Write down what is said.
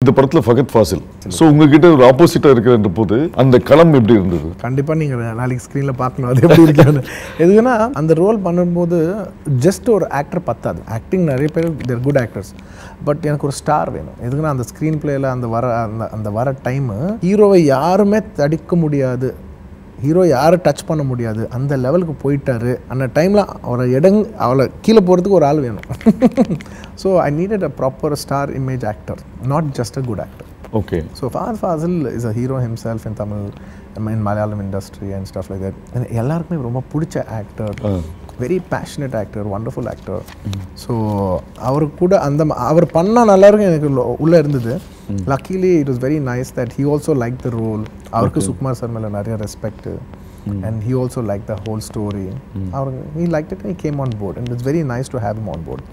இந்த படத்துல ஃபகத் ஃபாசில் ஸோ உங்ககிட்ட ஒரு ஆப்போசிட்டா இருக்கிறன்ற போது அந்த களம் எப்படி இருந்தது கண்டிப்பாக நீங்கள் நாளைக்கு ஸ்க்ரீனில் பார்க்கணும் அது எப்படி இருக்கான்னு எதுக்குன்னா அந்த ரோல் பண்ணும்போது ஜஸ்ட் ஒரு ஆக்டர் பத்தாது ஆக்டிங் நிறைய பேர் தேர் குட் ஆக்டர்ஸ் பட் எனக்கு ஒரு ஸ்டார் வேணும் எதுக்குன்னா அந்த ஸ்க்ரீன் பிளேயில் அந்த வர அந்த அந்த வர டைமு ஹீரோவை யாருமே தடிக்க முடியாது ஹீரோ யாரும் டச் பண்ண முடியாது அந்த லெவலுக்கு போயிட்டாரு அந்த டைமில் அவரை இடங் அவளை கீழே போகிறதுக்கு ஒரு ஆள் வேணும் so I needed a proper star image actor not just a good actor okay So Fahad Fazil is a hero himself in Tamil, in Malayalam industry and stuff like that. And எல்லாருக்குமே ரொம்ப பிடிச்ச actor very passionate actor wonderful actor so அவருக்கு கூட அந்த ம- அவர் பண்ணால் நல்லா இருக்கும் எனக்கு உள்ள- உள்ள இருந்தது luckily it was very nice that he also like the role அவருக்கு சுகுமார் சார் மேலே நிறைய respect and he also like the whole story அவருக்கு he like it he came on board and it's very nice to have him on board